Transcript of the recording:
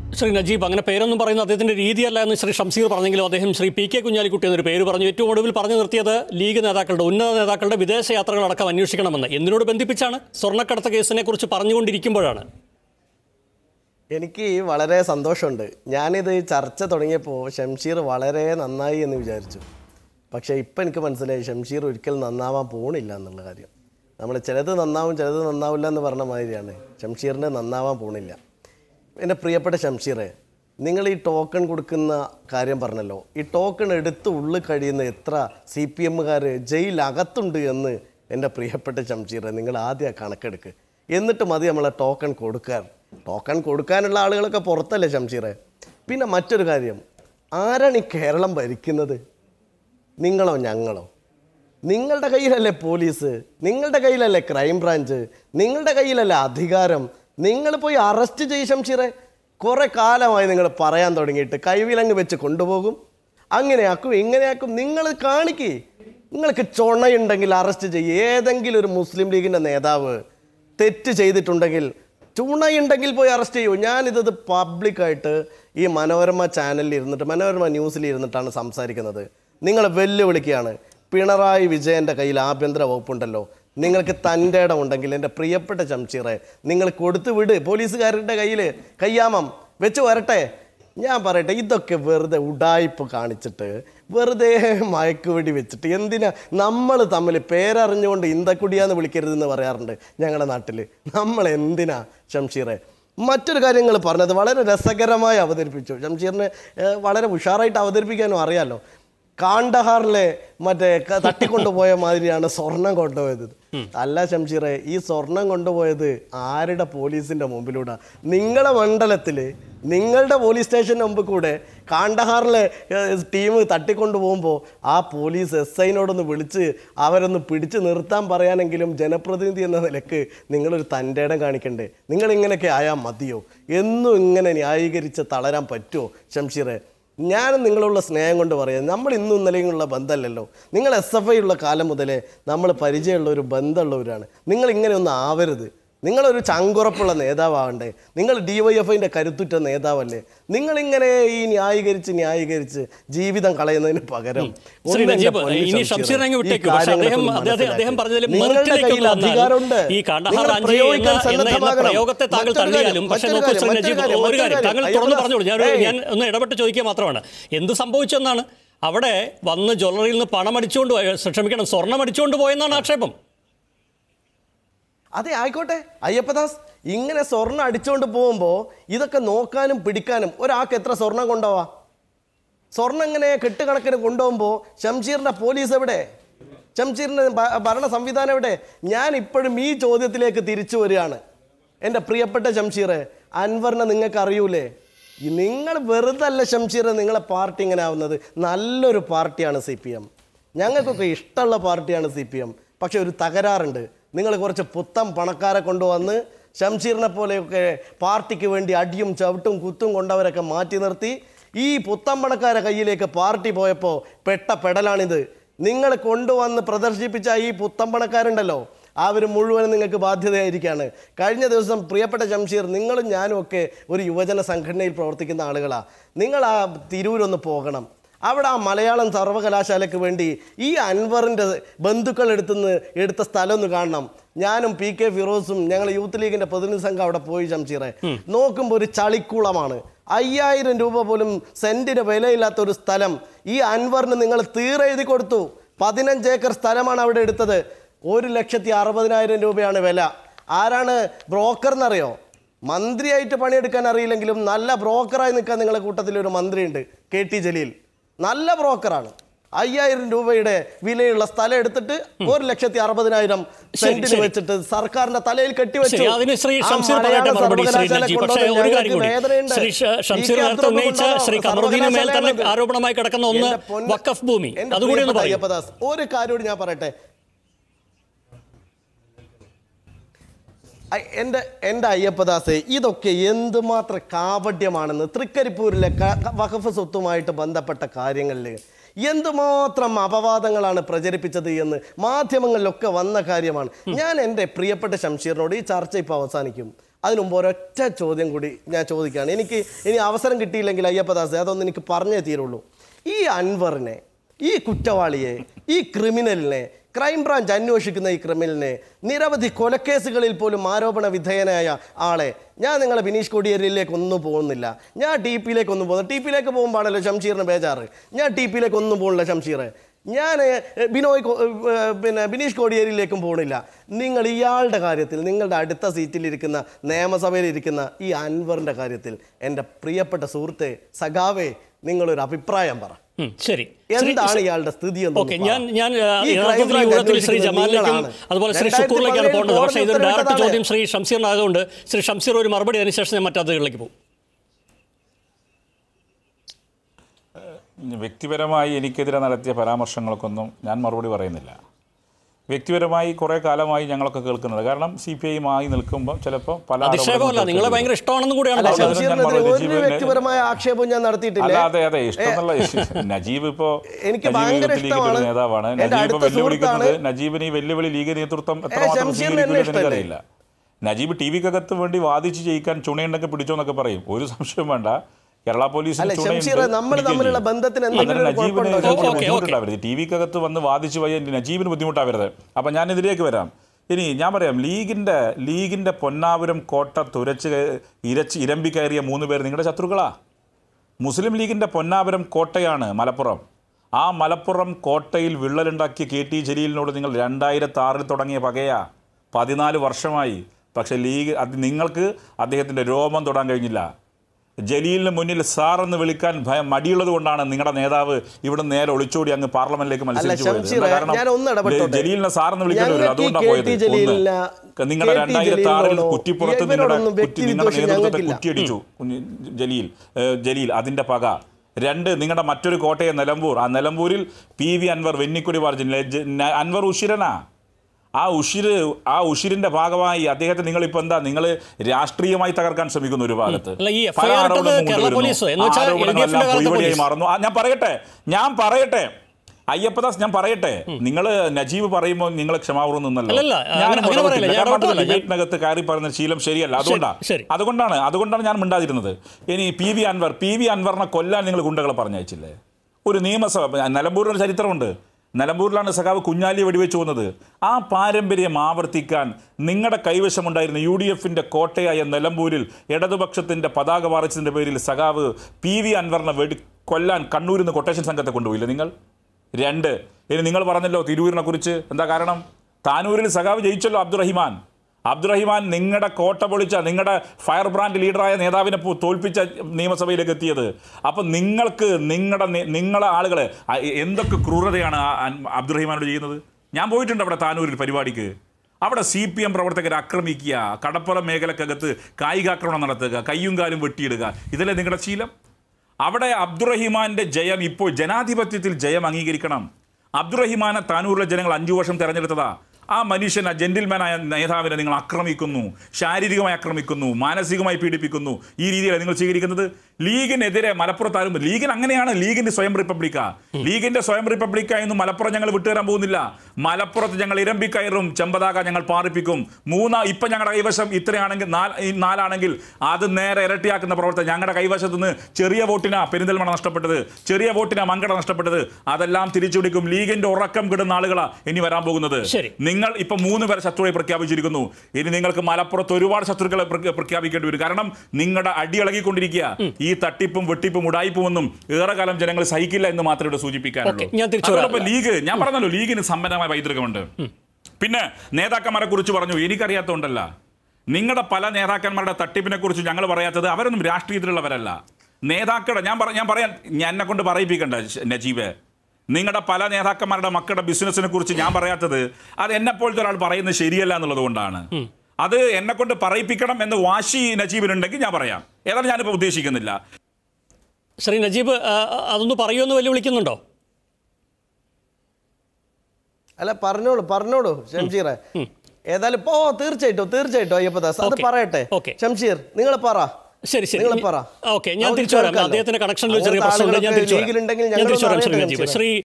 ശ്രീ നജീബ് അങ്ങനെ പേരൊന്നും പറയുന്ന അദ്ദേഹത്തിന്റെ രീതിയല്ല എന്ന് ശ്രീ ഷംസീർ പറഞ്ഞെങ്കിലും അദ്ദേഹം ശ്രീ പി കെ കുഞ്ഞാലിക്കുട്ടി എന്നൊരു പേര് പറഞ്ഞു ഏറ്റവും ഒടുവിൽ പറഞ്ഞു നിർത്തിയത് ലീഗ് നേതാക്കളുടെ ഉന്നത നേതാക്കളുടെ വിദേശ യാത്രകളടക്കം അന്വേഷിക്കണമെന്ന് എന്തിനോട് ബന്ധിപ്പിച്ചാണ് സ്വർണ്ണക്കടത്ത് കേസിനെ കുറിച്ച് പറഞ്ഞുകൊണ്ടിരിക്കുമ്പോഴാണ് എനിക്ക് വളരെ സന്തോഷമുണ്ട് ഞാനിത് ചർച്ച തുടങ്ങിയപ്പോൾ ഷംഷീർ വളരെ നന്നായി എന്ന് വിചാരിച്ചു പക്ഷേ ഇപ്പം എനിക്ക് മനസ്സിലായി ഷംഷീർ ഒരിക്കലും നന്നാവാൻ പോണില്ല എന്നുള്ള കാര്യം നമ്മൾ ചിലത് നന്നാവും ചിലത് നന്നാവില്ല എന്ന് പറഞ്ഞ മാതിരിയാണ് ഷംഷീറിന് നന്നാവാൻ പോണില്ല എൻ്റെ പ്രിയപ്പെട്ട ഷംഷീറെ നിങ്ങൾ ഈ ടോക്കൺ കൊടുക്കുന്ന കാര്യം പറഞ്ഞല്ലോ ഈ ടോക്കൺ എടുത്ത് ഉള്ളിൽ കഴിയുന്ന എത്ര സി പി എമ്മുകാർ ജയിലകത്തുണ്ട് എന്ന് എൻ്റെ പ്രിയപ്പെട്ട ഷംഷീറെ നിങ്ങൾ ആദ്യം ആ കണക്കെടുക്ക് എന്നിട്ട് മതി നമ്മളെ ടോക്കൺ കൊടുക്കാൻ ടോക്കൺ കൊടുക്കാനുള്ള ആളുകളൊക്കെ പുറത്തല്ലേ ഷംഷീറെ പിന്നെ മറ്റൊരു കാര്യം ആരാണ് ഈ കേരളം ഭരിക്കുന്നത് നിങ്ങളോ ഞങ്ങളോ നിങ്ങളുടെ കയ്യിലല്ലേ പോലീസ് നിങ്ങളുടെ കയ്യിലല്ലേ ക്രൈം ബ്രാഞ്ച് നിങ്ങളുടെ കയ്യിലല്ലേ അധികാരം നിങ്ങൾ പോയി അറസ്റ്റ് ചെയ്യും ശംഷീറെ കുറെ കാലമായി നിങ്ങൾ പറയാൻ തുടങ്ങിയിട്ട് കൈവിലങ്ങ് വെച്ച് കൊണ്ടുപോകും അങ്ങനെയാക്കും ഇങ്ങനെയാക്കും നിങ്ങൾ കാണിക്കേ നിങ്ങൾക്ക് ചുണയുണ്ടെങ്കിൽ അറസ്റ്റ് ചെയ്യും ഏതെങ്കിലും ഒരു മുസ്ലിം ലീഗിൻ്റെ നേതാവ് തെറ്റ് ചെയ്തിട്ടുണ്ടെങ്കിൽ ചുണയുണ്ടെങ്കിൽ പോയി അറസ്റ്റ് ചെയ്യൂ ഞാനിത് പബ്ലിക്കായിട്ട് ഈ മനോരമ ചാനലിൽ ഇരുന്നിട്ട് മനോരമ ന്യൂസിൽ ഇരുന്നിട്ടാണ് സംസാരിക്കുന്നത് നിങ്ങൾ വെല്ലുവിളിക്കുകയാണ് പിണറായി വിജയൻ്റെ കയ്യിൽ ആഭ്യന്തര വകുപ്പുണ്ടല്ലോ നിങ്ങൾക്ക് തൻ്റെ ഇടം ഉണ്ടെങ്കിൽ എൻ്റെ പ്രിയപ്പെട്ട ചംച്ചീറെ നിങ്ങൾ കൊടുത്തു വിട് പോലീസുകാരുടെ കയ്യിൽ കയ്യാമം വെച്ച് വരട്ടെ ഞാൻ പറയട്ടെ ഇതൊക്കെ വെറുതെ ഉടായ്പ് കാണിച്ചിട്ട് വെറുതെ മയക്കുവെടി വെച്ചിട്ട് എന്തിനാ നമ്മൾ തമ്മിൽ പേരറിഞ്ഞുകൊണ്ട് ഇന്ദക്കുടിയാന്ന് വിളിക്കരുതെന്ന് പറയാറുണ്ട് ഞങ്ങളുടെ നാട്ടിൽ നമ്മൾ എന്തിനാ ഷംഷീറെ മറ്റൊരു കാര്യം നിങ്ങൾ പറഞ്ഞത് വളരെ രസകരമായി അവതരിപ്പിച്ചു ഷംഷീറിനെ ഏഹ്, വളരെ ഉഷാറായിട്ട് അവതരിപ്പിക്കാനും അറിയാലോ കാണ്ടഹാറിലെ മറ്റേ ക- തട്ടിക്കൊണ്ടുപോയ മാതിരിയാണ് സ്വർണം കൊണ്ടുപോയത് അല്ല ശംഷീറെ ഈ സ്വർണം കൊണ്ടുപോയത് ആരുടെ പോലീസിന്റെ മുമ്പിലൂടെ നിങ്ങളുടെ മണ്ഡലത്തിൽ നിങ്ങളുടെ പോലീസ് സ്റ്റേഷന് മുമ്പ് കൂടെ കാണ്ടഹാറിലെ ടീം തട്ടിക്കൊണ്ടു പോകുമ്പോൾ ആ പോലീസ് എസ് ഐനോടൊന്ന് വിളിച്ച് അവരൊന്ന് പിടിച്ചു നിർത്താൻ പറയാനെങ്കിലും ജനപ്രതിനിധി എന്ന നിലക്ക് നിങ്ങളൊരു തൻ്റെ ഇടം കാണിക്കണ്ടേ നിങ്ങൾ ഇങ്ങനെയൊക്കെ ആയാൽ മതിയോ എന്നും ഇങ്ങനെ ന്യായീകരിച്ച് തളരാൻ പറ്റുമോ ശംഷീറെ ഞാൻ നിങ്ങളുള്ള സ്നേഹം കൊണ്ട് പറയാം നമ്മൾ ഇന്നും ഇന്നലെയും ഉള്ള ബന്ധമല്ലല്ലോ നിങ്ങൾ എസ് എഫ് ഐ ഉള്ള കാലം മുതലേ നമ്മൾ പരിചയമുള്ള ഒരു ബന്ധമുള്ളവരാണ് നിങ്ങൾ ഇങ്ങനെയൊന്നും ആവരുത് നിങ്ങളൊരു ചങ്കുറപ്പുള്ള നേതാവാകണ്ടേ നിങ്ങൾ ഡി വൈ എഫ് ഐൻ്റെ കരുത്തുറ്റ നേതാവല്ലേ നിങ്ങളിങ്ങനെ ഈ ന്യായീകരിച്ച് ന്യായീകരിച്ച് ജീവിതം കളയുന്നതിന് പകരം ശ്രീ ഒന്ന് നജീബ്, എൻ്റെ പൊന്നു ഇനി ശംസീറെ, ഷംസീറിനെ അങ്ങ് ഈ വിട്ടേക്കൂ. പക്ഷേ കാര്യങ്ങളൊക്കെ അദ്ദേഹം- ഒന്ന് അദ്ദേഹം- അദ്ദേഹം മനസ്സിലാക്കുക. പറഞ്ഞതിൽ നിങ്ങളുടെ മെറിറ്റിലേക്ക് കയ്യിൽ വന്നാൽ അധികാരമുണ്ട് ഈ കാണ്ഡഹാർ നിങ്ങൾ റാഞ്ചി പ്രയോഗിക്കാൻ എന്ന- എന്ന- എന്ന സന്നദ്ധമാകണം. പ്രയോഗത്തെ താങ്കൾ മറ്റൊരു കാര്യം, തള്ളിയാലും പക്ഷേ മറ്റൊരു നോക്കൂ ശ്രീ കാര്യം, നജീബ് മറ്റൊരു ഒരു കാര്യം കാര്യം. താങ്കൾ അയ്യോ, തുറന്നു പറഞ്ഞോളൂ ഞാൻ ഏയ്. ഞാൻ ഒന്ന് ഇടപെട്ട് ചോദിക്കുക മാത്രമാണ് എന്ത് സംഭവിച്ചെന്നാണ് അവിടെ വന്ന് ജ്വല്ലറിയിൽ നിന്ന് പണം അടിച്ചുകൊണ്ട് പോയ ക്ഷമിക്കണം സ്വർണം അടിച്ചുകൊണ്ട് പോയെന്നാണ് ആക്ഷേപം അതെ ആയിക്കോട്ടെ അയ്യപ്പദാസ് ഇങ്ങനെ സ്വർണം അടിച്ചുകൊണ്ട് പോകുമ്പോൾ ഇതൊക്കെ നോക്കാനും പിടിക്കാനും ഒരാൾക്ക് എത്ര സ്വർണം കൊണ്ടുപോവാ സ്വർണം ഇങ്ങനെ കെട്ടുകണക്കിന് കൊണ്ടുപോകുമ്പോൾ ഷംഷീറിന്റെ പോലീസ് എവിടെ ഷംഷീറിന്റെ ഭ- ഭരണ സംവിധാനം എവിടെ ഞാൻ ഇപ്പോഴും ഈ ചോദ്യത്തിലേക്ക് തിരിച്ചു വരികയാണ് എൻ്റെ പ്രിയപ്പെട്ട ഷംഷീറെ അൻവറിനെ നിങ്ങൾക്ക് അറിയൂലേ ഈ നിങ്ങൾ വെറുതെ അല്ല ഷംഷീറെ നിങ്ങളെ പാർട്ടി ഇങ്ങനെ ആവുന്നത് നല്ലൊരു പാർട്ടിയാണ് സി പി എം ഞങ്ങൾക്കൊക്കെ ഇഷ്ടമുള്ള പാർട്ടിയാണ് സി പി എം പക്ഷെ ഒരു തകരാറുണ്ട് നിങ്ങൾ കുറച്ച് പുത്തം പണക്കാരെ കൊണ്ടുവന്ന് ഷംഷീറിനെ പോലെയൊക്കെ പാർട്ടിക്ക് വേണ്ടി അടിയും ചവിട്ടും കുത്തും കൊണ്ടവരൊക്കെ മാറ്റി നിർത്തി ഈ പുത്തം പണക്കാരെ കയ്യിലേക്ക് പാർട്ടി പോയപ്പോൾ പെട്ട പെടലാണിത് നിങ്ങൾ കൊണ്ടുവന്ന് പ്രദർശിപ്പിച്ച ഈ പുത്തം പണക്കാരുണ്ടല്ലോ അവർ മുഴുവൻ നിങ്ങൾക്ക് ബാധ്യതയായിരിക്കുകയാണ് കഴിഞ്ഞ ദിവസം പ്രിയപ്പെട്ട ജംഷീർ നിങ്ങളും ഞാനും ഒക്കെ ഒരു യുവജന സംഘടനയിൽ പ്രവർത്തിക്കുന്ന ആളുകളാണ് നിങ്ങൾ ആ തിരൂരൊന്ന് പോകണം അവിടെ ആ മലയാളം സർവകലാശാലയ്ക്ക് വേണ്ടി ഈ അൻവറിൻ്റെ ബന്ധുക്കൾ എടുത്തുനിന്ന് എടുത്ത സ്ഥലം ഒന്ന് കാണണം ഞാനും പി കെ ഫിറോസും ഞങ്ങൾ യൂത്ത് ലീഗിന്റെ പ്രതിനിധി സംഘം അവിടെ പോയി ജംഷീറെ നോക്കുമ്പോൾ ഒരു ചളിക്കുളമാണ് അയ്യായിരം രൂപ പോലും സെന്റിന് വിലയില്ലാത്ത ഒരു സ്ഥലം ഈ അൻവറിന് നിങ്ങൾ തീരെഴുതി കൊടുത്തു പതിനഞ്ച് ഏക്കർ സ്ഥലമാണ് അവിടെ എടുത്തത് ഒരു ലക്ഷത്തി അറുപതിനായിരം രൂപയാണ് വില ആരാണ് ബ്രോക്കർ എന്നറിയോ മന്ത്രിയായിട്ട് പണിയെടുക്കാൻ അറിയില്ലെങ്കിലും നല്ല ബ്രോക്കറായി നിൽക്കാൻ നിങ്ങളുടെ കൂട്ടത്തിൽ ഒരു മന്ത്രിയുണ്ട് കെ ടി ജലീൽ നല്ല ബ്രോക്കറാണ് അയ്യായിരം രൂപയുടെ വിലയുള്ള സ്ഥലം എടുത്തിട്ട് ഒരു ലക്ഷത്തി അറുപതിനായിരം സെന്റിന് ശരി. വെച്ചിട്ട് സർക്കാരിന്റെ തലയിൽ കെട്ടിവെച്ചു ശരി അതിന് ശ്രീ ആ ഷംസീർ മലയാള പറയട്ടെ മറുപടി ശ്രീ സർവകലാശാല നജീബ് പക്ഷേ കൊണ്ടുവന്ന ഒരു കാര്യം ഞങ്ങൾക്ക് കൂടി വേദനയുണ്ട്. ശ്രീ ഷ- ഷംസീർ ഈ നേരത്തെ ഉന്നയിച്ച അബ്ദുൾ ശ്രീ കമറുദ്ദീന് മേൽ തന്നെ സർവകലാശാലയാണത്. ആരോപണമായി കിടക്കുന്ന ഒന്ന് എൻ്റെ പൊന്ന്- വഖഫ് ഭൂമി എൻ്റെ അതുകൂടി ഒന്ന് പ്രിയപ്പെട്ട പറയും അയ്യപ്പദാസ് ഒരു കാര്യം കൂടി ഞാൻ പറയട്ടെ ഐ- എൻ്റെ എൻ്റെ അയ്യപ്പദാസെ ഇതൊക്കെ എന്തുമാത്രം കാപട്യമാണെന്ന് തൃക്കരിപ്പൂരിലെ ക- ക- വഖഫ് സ്വത്തുമായിട്ട് ബന്ധപ്പെട്ട കാര്യങ്ങളിൽ എന്തുമാത്രം അപവാദങ്ങളാണ് പ്രചരിപ്പിച്ചത് എന്ന് മാധ്യമങ്ങളിലൊക്കെ വന്ന കാര്യമാണ് ഞാൻ എൻ്റെ പ്രിയപ്പെട്ട ശംഷീറിനോട് ഈ ചർച്ച ഇപ്പോൾ അവസാനിക്കും അതിനു മുമ്പ് ഒരൊറ്റ ചോദ്യം കൂടി ഞാൻ ചോദിക്കുകയാണ് എനിക്ക് ഇനി അവസരം കിട്ടിയില്ലെങ്കിൽ അയ്യപ്പദാസ് അതൊന്നും എനിക്ക് പറഞ്ഞേ തീരുള്ളൂ ഈ അൻവറിനെ ഈ കുറ്റവാളിയെ ഈ ക്രിമിനലിനെ ക്രൈംബ്രാഞ്ച് അന്വേഷിക്കുന്ന ഈ ക്രിമിനലിനെ നിരവധി കൊലക്കേസുകളിൽ പോലും ആരോപണ വിധേയനായ ആളെ ഞാൻ നിങ്ങളെ ബിനീഷ് കൊടിയേരിയിലേക്ക് ഒന്നും പോകുന്നില്ല ഞാൻ ടി പിയിലേക്ക് ഒന്നും പോകുന്നു ടി പിയിലേക്ക് പോകുമ്പോഴാണല്ലോ ഷംഷീറിന് ബേജാറ് ഞാൻ ടി പിയിലേക്ക് ഒന്നും പോകുന്നില്ല ഷംഷീറെ ഞാൻ ഏഹ്, ബിനോയ് കോ- ഏഹ്, പിന്നെ ബിനീഷ് കോടിയേരിയിലേക്കും പോകണില്ല നിങ്ങൾ ഇയാളുടെ കാര്യത്തിൽ നിങ്ങളുടെ അടുത്ത സീറ്റിലിരിക്കുന്ന നിയമസഭയിലിരിക്കുന്ന ഈ അൻവറിൻ്റെ കാര്യത്തിൽ എൻ്റെ പ്രിയപ്പെട്ട സുഹൃത്തെ സഖാവേ നിങ്ങളൊരു അഭിപ്രായം പറ ഉം, ശരി ശ്രീ- എന്താണ് ഇയാളുടെ സ്ഥിതി എന്നൊന്ന് ഓക്കെ പറ. ഞാൻ ഞാൻ ആ, ഈ യഥാർത്ഥത്തിൽ ഈ ക്രൈംബ്രാഞ്ച് ഊഴത്തിൽ ശ്രീ അന്വേഷിക്കുന്നത് ജമാലിലേക്കും നിങ്ങളാണ്. അതുപോലെ ശ്രീ രണ്ടായിരത്തി ഷുക്കൂറിലേക്കാണ് പതിനേഴിൽ പോകേണ്ടത് പക്ഷേ ഇതൊരു കോടതി ഡയറക്റ്റ് ഉത്തരവിട്ടതാണ്. ചോദ്യം ശ്രീ ഷംസീറിനായതുകൊണ്ട് ശ്രീ ഷംസീർ ഒരു മറുപടി അതിനുശേഷം ഞാൻ മറ്റതിലേക്ക് പോകും വ്യക്തിപരമായി എനിക്കെതിരെ നടത്തിയ പരാമർശങ്ങൾക്കൊന്നും ഞാൻ മറുപടി പറയുന്നില്ല വ്യക്തിപരമായി കുറേ കാലമായി ഞങ്ങളൊക്കെ കേൾക്കുന്നത് കാരണം സി പി ഐയുമായി നിൽക്കുമ്പോൾ ചിലപ്പോൾ പല അധിക്ഷേപമല്ല ആരോപണങ്ങൾ നിങ്ങളെ ഭയങ്കര ഇഷ്ടമാണെന്നും കൂടിയാണ് അല്ല പറഞ്ഞത് അത് ഞാൻ ഷംഷീറിനെതിരെ മറുപടി ഒരു ജീവനെ- വ്യക്തിപരമായ ആക്ഷേപവും ഞാൻ നടത്തിയിട്ടില്ല അല്ല അതെ അതെ ഇഷ്ടമെന്നുള്ള നജീബ് ഇപ്പോ എനിക്ക് നജീബ് ഭയങ്കര യൂത്ത് ലീഗിന്റെ ഒരു ഇഷ്ടമാണ്. നേതാവാണ് എൻ്റെ നജീബ് അടുത്ത വെല്ലുവിളിക്കുന്നത് സുഹൃത്താണ്. നജീബിന് ഈ വെല്ലുവിളി ലീഗ് നേതൃത്വം എത്രമാത്രം ഷംഷീറിന് സ്വീകരിക്കുമെന്ന് എന്നെ ഇഷ്ടമല്ലേ? എനിക്കറിയില്ല നജീബ് ടി വിക്കകത്ത് വേണ്ടി വാദിച്ച് ജയിക്കാൻ ചുണയുണ്ടൊക്കെ പിടിച്ചോന്നൊക്കെ പറയും ഒരു സംശയം വേണ്ട കേരള പോലീസിന് അല്ല, ചുണയുണ്ട്, ഷംഷീറെ, നമ്മൾ പിടിക്കുകയും തമ്മിലുള്ള ചെയ്യും. ബന്ധത്തിന് അന്നേരം എന്തെങ്കിലും ഒരു നജീബിന് കുഴപ്പമുണ്ടോ? ചിലപ്പോൾ ഓക്കെ, ഓക്കെ. ബുദ്ധിമുട്ടുണ്ടാവരുത് ടി വിക്കകത്ത് വന്ന് വാദിച്ചു പോയ നജീബിന് ബുദ്ധിമുട്ടാവരുത് അപ്പം ഞാൻ ഇതിലേക്ക് വരാം ഇനി ഞാൻ പറയാം ലീഗിന്റെ ലീഗിന്റെ പൊന്നാപുരം കോട്ട തുരച്ച് കയ- ഇരച്ച് ഇരമ്പി കയറിയ മൂന്ന് പേർ നിങ്ങളുടെ ശത്രുക്കളാ മുസ്ലിം ലീഗിന്റെ പൊന്നാപുരം കോട്ടയാണ് മലപ്പുറം ആ മലപ്പുറം കോട്ടയിൽ വിള്ളലുണ്ടാക്കിയ കെ ടി ജലീലിനോട് നിങ്ങൾ രണ്ടായിരത്തി ആറിൽ തുടങ്ങിയ പകയാ പതിനാല് വർഷമായി പക്ഷേ ലീഗ് അത് നിങ്ങൾക്ക് അദ്ദേഹത്തിൻ്റെ രോമം തൊടാൻ കഴിഞ്ഞില്ല ജലീലിന് മുന്നിൽ സാർ എന്ന് വിളിക്കാൻ ഭയം മടിയുള്ളത് കൊണ്ടാണ് നിങ്ങളുടെ നേതാവ് ഇവിടെ നേരെ ഒളിച്ചോടി അങ്ങ് പാർലമെന്റിലേക്ക് മത്സരിച്ചു പോയത് ഷംസീറെ, എന്താ കാരണം ഞാൻ ഒന്ന് ഇടപെട്ടോട്ടെ? ജലീലിനെ സാർ എന്ന് വിളിക്കേണ്ടി വരും ഞങ്ങൾക്ക് ഈ അതുകൊണ്ടാണ് കെ പോയത് ടി ഒന്ന് ജലീലിനെ- നിങ്ങളുടെ കെ ടി രണ്ടായിരത്തി ആറിൽ ജലീലിനോടോ കുറ്റിപ്പുറത്ത് നിങ്ങളുടെ ഇവരോടൊന്നും കുറ്റി വ്യക്തി നിങ്ങളുടെ വിദ്വേഷം നേതൃത്വത്തെ ഞങ്ങൾക്കില്ല. കുറ്റിയടിച്ചു കുഞ്ഞ് ജലീൽ ഏഹ് ജലീൽ അതിന്റെ പക രണ്ട് നിങ്ങളുടെ മറ്റൊരു കോട്ടയം നിലമ്പൂർ ആ നിലമ്പൂരിൽ പി വി അൻവർ വെന്നിക്കുടി പറഞ്ഞു അൻവർ ഉഷിരനാ ആ ഉഷിര് ആ ഉഷിരിന്റെ ഭാഗമായി അദ്ദേഹത്തെ നിങ്ങൾ ഇപ്പൊ എന്താ നിങ്ങൾ രാഷ്ട്രീയമായി തകർക്കാൻ ശ്രമിക്കുന്നു ഒരു ഭാഗത്ത് അല്ല, ഈ പല FIR ആരോപണങ്ങളും ഇട്ടത് കേരള കൊണ്ടുവരുന്നു. പോലീസ് എന്ന് ആ വെച്ചാൽ ആരോപണങ്ങളെല്ലാം LDF ന്റെ കാലത്തെ പൊയ്വഴിയായി പോലീസ്. മാറുന്നു ആ, ഞാൻ പറയട്ടെ ഞാൻ പറയട്ടെ അയ്യപ്പദാസ് ഞാൻ പറയട്ടെ നിങ്ങൾ നജീബ് പറയുമ്പോൾ നിങ്ങൾ ക്ഷമാപൂർവ്വം നിന്നല്ലോ അല്ലല്ല, അങ്ങനെ- അങ്ങനെ പറയില്ല. ഞാൻ ഇടപെട്ടതല്ല. ഞാൻ- ഡിബേറ്റിനകത്ത് കയറി പറയുന്ന ശീലം ശരിയല്ല അതുകൊണ്ടാണ് ശരി. അതുകൊണ്ടാണ് അതുകൊണ്ടാണ് ഞാൻ മിണ്ടാതിരുന്നത് ഇനി P V Anvar P V അൻവറിനെ കൊല്ലാൻ നിങ്ങൾ ഗുണ്ടകളെ പറഞ്ഞയച്ചില്ലേ ഒരു നിയമസഭ നിലമ്പൂരിന് ഒരു ചരിത്രമുണ്ട് നിലമ്പൂരിലാണ് സഖാവ് കുഞ്ഞാലി വെടിവെച്ച് പോകുന്നത് ആ പാരമ്പര്യം ആവർത്തിക്കാൻ നിങ്ങളുടെ കൈവശമുണ്ടായിരുന്ന യു ഡി എഫിൻ്റെ കോട്ടയായ നിലമ്പൂരിൽ ഇടതുപക്ഷത്തിൻ്റെ പതാക പാറിച്ചതിൻ്റെ പേരിൽ സഖാവ് പി വി അൻവറിനെ വെടി കൊല്ലാൻ കണ്ണൂരിൽ നിന്ന് കൊട്ടേഷൻ സംഘത്തെ കൊണ്ടുപോയില്ലേ നിങ്ങൾ രണ്ട് ഇനി നിങ്ങൾ പറഞ്ഞല്ലോ തിരൂരിനെ കുറിച്ച് എന്താ കാരണം താനൂരിൽ സഖാവ് ജയിച്ചല്ലോ അബ്ദുറഹിമാൻ അബ്ദുറഹിമാൻ നിങ്ങളുടെ കോട്ട പൊളിച്ച നിങ്ങളുടെ ഫയർ ബ്രാൻഡ് ലീഡറായ നേതാവിനെ പോ- തോൽപ്പിച്ച നിയമസഭയിലേക്ക് എത്തിയത് അപ്പം നിങ്ങൾക്ക് നിങ്ങളുടെ നി- നിങ്ങളെ ആളുകളെ അ- എന്തൊക്കെ ക്രൂരതയാണ് ആ അൻ- അബ്ദുറഹിമാനോട് ചെയ്യുന്നത് ഞാൻ പോയിട്ടുണ്ട് അവിടെ താനൂരിൽ പരിപാടിക്ക് അവിടെ സി പി എം പ്രവർത്തകരെ ആക്രമിക്കുക കടപ്പുറം മേഖലക്കകത്ത് കായികാക്രമണം നടത്തുക കയ്യും കാലും വെട്ടിയിടുക ഇതല്ലേ നിങ്ങളുടെ ശീലം അവിടെ അബ്ദുറഹിമാന്റെ ജയം ഇപ്പോൾ ജനാധിപത്യത്തിൽ ജയം അംഗീകരിക്കണം അബ്ദുറഹിമാനെ താനൂരിലെ ജനങ്ങൾ അഞ്ചു വർഷം തെരഞ്ഞെടുത്തതാ ആ മനുഷ്യൻ ആ ജെന്റിൽമാനായ നേതാവിനെ നിങ്ങൾ ആക്രമിക്കുന്നു ശാരീരികമായി ആക്രമിക്കുന്നു മാനസികമായി പീഡിപ്പിക്കുന്നു ഈ രീതിയിലാണ് നിങ്ങൾ സ്വീകരിക്കുന്നത് ലീഗിനെതിരെ മലപ്പുറത്ത് ആരും ലീഗിന് അങ്ങനെയാണ് ലീഗിന്റെ സ്വയം റിപ്പബ്ലിക്ക ലീഗിന്റെ സ്വയം റിപ്പബ്ലിക്ക എന്ന് മലപ്പുറം ഞങ്ങൾ വിട്ടുതരാൻ പോകുന്നില്ല മലപ്പുറത്ത് ഞങ്ങൾ ഇരമ്പിക്കയറും ചെമ്പതാക ഞങ്ങൾ പാറിപ്പിക്കും മൂന്നാ ഇപ്പൊ ഞങ്ങളുടെ കൈവശം ഇത്രയാണെങ്കിൽ നാല് ഈ നാലാണെങ്കിൽ അത് നേരെ ഇരട്ടിയാക്കുന്ന പ്രവർത്തനം ഞങ്ങളുടെ കൈവശത്ത് നിന്ന് ചെറിയ വോട്ടിനാ പെരിന്തൽമണ്ണ നഷ്ടപ്പെട്ടത് ചെറിയ വോട്ടിനാ മങ്കട നഷ്ടപ്പെട്ടത് അതെല്ലാം തിരിച്ചുപിടിക്കും ലീഗിന്റെ ഉറക്കം കിടുന്ന ആളുകളാ ഇനി വരാൻ പോകുന്നത് ശരി. നിങ്ങൾ ഇപ്പൊ മൂന്ന് പേരെ ശത്രുവായി പ്രഖ്യാപിച്ചിരിക്കുന്നു ഇനി നിങ്ങൾക്ക് മലപ്പുറത്ത് ഒരുപാട് ശത്രുക്കളെ പ്രഖ്യാ- പ്രഖ്യാപിക്കേണ്ടി വരും കാരണം നിങ്ങളുടെ അടി ഇളകിക്കൊണ്ടിരിക്കുക ഈ തട്ടിപ്പും വെട്ടിപ്പും ഉടായ്പും ഒന്നും ഏറെ കാലം ജനങ്ങൾ സഹിക്കില്ല എന്ന് മാത്രമേ ഇവിടെ സൂചിപ്പിക്കാനുള്ളൂ ഓക്കേ, ഞാൻ തിരിച്ചു വരാം. അതോടൊപ്പം ലീഗ് ഞാൻ പറഞ്ഞല്ലോ ലീഗിന് സമ്പന്നമായ പൈതൃകമുണ്ട് പിന്നെ നേതാക്കന്മാരെ കുറിച്ച് പറഞ്ഞു എനിക്കറിയാത്തതുകൊണ്ടല്ല നിങ്ങളുടെ പല നേതാക്കന്മാരുടെ തട്ടിപ്പിനെ കുറിച്ച് ഞങ്ങൾ പറയാത്തത് അവരൊന്നും രാഷ്ട്രീയത്തിലുള്ളവരല്ല നേതാക്കളുടെ ഞാൻ പറ ഞാൻ പറയാൻ ഞാൻ എന്നെ കൊണ്ട് പറയിപ്പിക്കണ്ട ശ- നജീബ് നിങ്ങളുടെ പല നേതാക്കന്മാരുടെ മക്കളുടെ ബിസിനസ്സിനെ കുറിച്ച് ഞാൻ പറയാത്തത് അത് എന്നെ പോലത്തെ ഒരാൾ പറയുന്നത് ശരിയല്ല എന്നുള്ളത് കൊണ്ടാണ് അത് എന്നെ കൊണ്ട് പറയിപ്പിക്കണം എന്ന് വാശി നജീബിനുണ്ടെങ്കിൽ ഞാൻ പറയാം ഏതാണ് ഞാനിപ്പോൾ ഉദ്ദേശിക്കുന്നില്ല ശ്രീ നജീബ് ആ, അതൊന്ന് പറയുമെന്ന് വെല്ലുവിളിക്കുന്നുണ്ടോ അല്ല പറഞ്ഞോളൂ പറഞ്ഞോളൂ ഷംഷീറെ ഏതായാലും ഓ തീർച്ചയായിട്ടും തീർച്ചയായിട്ടും അയ്യപ്പദാസ് അത് ഓക്കേ, പറയട്ടെ ഓക്കേ. ഷംഷീർ നിങ്ങൾ പറ ശരി ശരി നിങ്ങൾ പറ ഓക്കെ ഞാൻ നമുക്ക് തിരിച്ചു വരാം കേൾക്കാമല്ലോ. അദ്ദേഹത്തിന്റെ കണക്ഷനിൽ ചെറിയ അങ്ങനത്തെ പ്രശ്നമുണ്ട് ഞാൻ ആളുകളൊക്കെ തിരിച്ചു വരാം ലീഗിലുണ്ടെങ്കിൽ ഞാൻ ഞങ്ങളൊന്ന് തിരിച്ചു വരാം ശ്രീ അറിയട്ടെ നജീബ് ഷംഷീറെ. ശ്രീ